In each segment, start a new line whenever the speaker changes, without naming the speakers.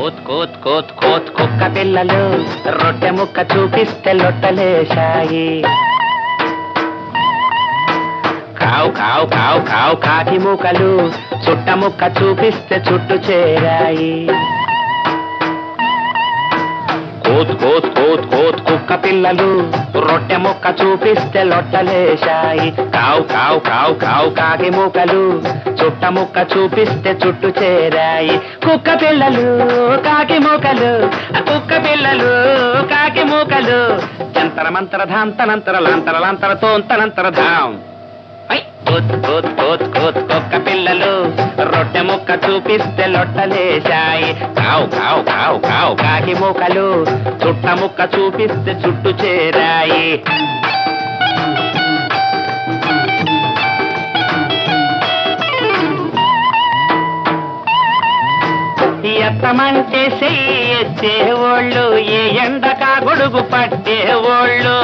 కోత్ కోత్ కోత్ కోత్ కుక్క పిల్లలు రొట్టె ముక్క చూపిస్తే లొట్టలేశాయి కావు కావు కావు కావు కాకి మూకలు చుట్ట ముక్క చూపిస్తే చుట్టు చేరాయి కోత్ కోత్ కోత్ కోత్ కుక్క పిల్లలు రొట్టె ముక్క చూపిస్తే లొట్టలేశాయి కావు కావు కావు కావు కాకి మూకలు చుట్ట ముక్క చూపిస్తే చుట్టు చేరాయి కుక్క పిల్లలు కాకి మూకలు ఆ కుక్క పిల్లలు కాకి మూకలు జంతర మంతర ధాంతనంతర లాంతర లాంతర తోంతనంతర ధాం ఐ! కోత్ కోత్ కోత్ కోత్ కుక్క పిల్లలు రొట్టె ముక్క చూపిస్తే లొట్టలేశాయి కావు కావు కావు కావు కాకి మూకలు చుట్ట ముక్క చూపిస్తే చుట్టు చేరాయి ఎత్తమంటే చెయ్యి ఎత్తేవాళ్ళు ఏ ఎండకా గొడుగు పట్టేవాళ్ళు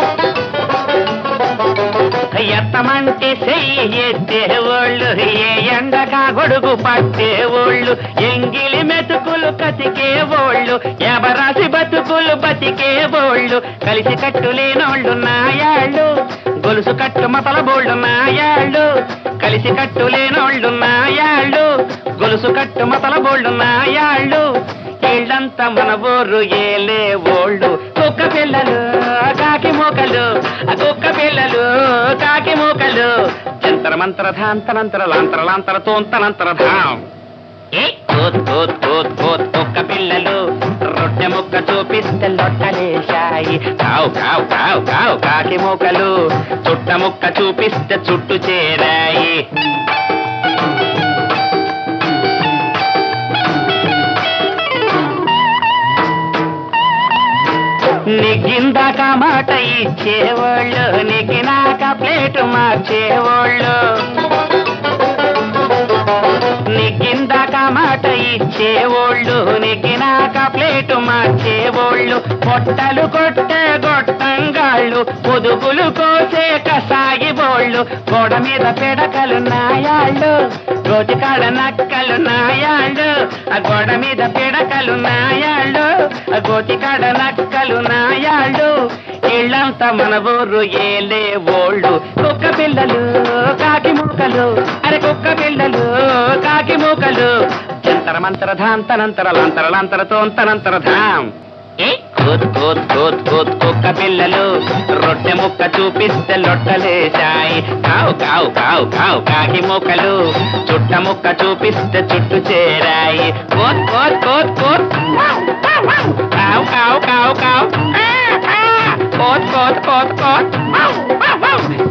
ఎత్తమంటే చెయ్యి ఎత్తేవాళ్ళు ఏ ఎండగా గొడుగు పట్టేవాళ్ళు ఎంగిలి మెతుకులు కతికేవాళ్ళు ఎవరాసి బతుకులు బతికేవాళ్ళు కలిసి కట్టులేనోళ్ళు నాయాళ్ళు గొలుసు కట్టు మతల బోళ్ళు నాయాళ్ళు కలిసి కట్టులేనోళ్ళు నాయాళ్ళు గొలుసు కట్టు మతల బోళ్ళు నాయాళ్ళు ఇళ్ళంతా మన ఊరు ఏలే ఓళ్ళు కుక్క పిల్లలు కాకి మూకలు ఆ కుక్క పిల్లలు కాకి మూకలు జంతర మంతర ధాంతనంతర లాంతర లాంతర తోంతనంతర ధాం ఏ కోత్ కోత్ కోత్ కోత్ కుక్క పిల్లలు రొట్టె ముక్క చూపిస్తే లొట్టలేశాయి కావు కావు కావు కావు కాకి మూకలు చుట్ట ముక్క చూపిస్తే చుట్టు చేరాయి నిగ్గిందాక మాట ఇచ్చేవాళ్ళు నిగ్గినాక ప్లేటు మార్చేవాళ్ళు నిగ్గిందాక మాట ఇచ్చేవాళ్ళు నిగ్గినాక ప్లేటు మార్చేవాళ్ళు పొట్టలు కొట్టే గొట్టంగాళ్ళు పొదుగులు కోసే కసాగి బోళ్ళు గోడ మీద పెడకలు నాయాళ్ళు రోజుకాడ నక్కలు నాయాళ్ళు ఆ గోడ మీద పిడకలు నాయాళ్ళు ఆ గోతికాడ నక్కలు నాయాళ్ళు ఇళ్ళంతా మన ఊరు ఏలే ఓళ్ళు కుక్క పిల్లలు కాకి మూకలు అరే కుక్క పిల్లలు కాకి మూకలు జంతర మంతర ధాంతనంతర లాంతర లాంతర తోంతనంతర ధాం ఏ కోత్ కోత్ కోత్ కోత్ కుక్క పిల్లలు రొట్టె ముక్క చూపిస్తే లొట్టలేశాయి కావు కావు కావు కావు కాకి మూకలు చుట్ట ముక్క చూపిస్తే చుట్టు చేరాయి కోత్ కోత్ కోత్ కోత్ కావు కావు కావు కావు కోత్ కోత్ కోత్ కోత్